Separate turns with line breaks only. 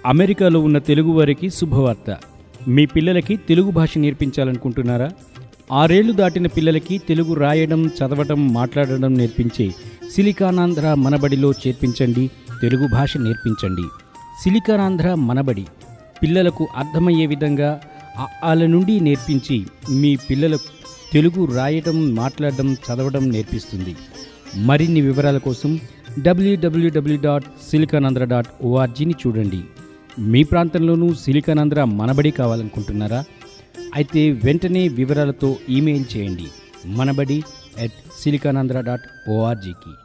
అమెరికాలో ఉన్న తెలుగు వారికి శుభవార్త మీ పిల్లలకి తెలుగు భాష నేర్పించాలనుకుంటున్నారా ఆరేళ్లు దాటిన పిల్లలకి తెలుగు రాయడం చదవడం మాట్లాడడం నేర్పించే సిలికానాంధ్ర మనబడిలో చేర్పించండి తెలుగు భాష నేర్పించండి సిలికానాంధ్ర మనబడి పిల్లలకు అర్థమయ్యే విధంగా ఆ ఆల నుండి నేర్పించి మీ పిల్లలకు తెలుగు రాయడం మాట్లాడడం చదవడం నేర్పిస్తుంది మరిన్ని వివరాల కోసం డబ్ల్యూడబ్ల్యూడబ్ల్యూ డాట్ సిలికానాంధ్ర డాట్ ఓఆర్జీని చూడండి మీ ప్రాంతంలోనూ సిలికానాంధ్ర మనబడి కావాలనుకుంటున్నారా అయితే వెంటనే వివరాలతో ఈమెయిల్ చేయండి మనబడి అట్ సిలికానాంధ్ర డాట్ ఓఆర్జీకి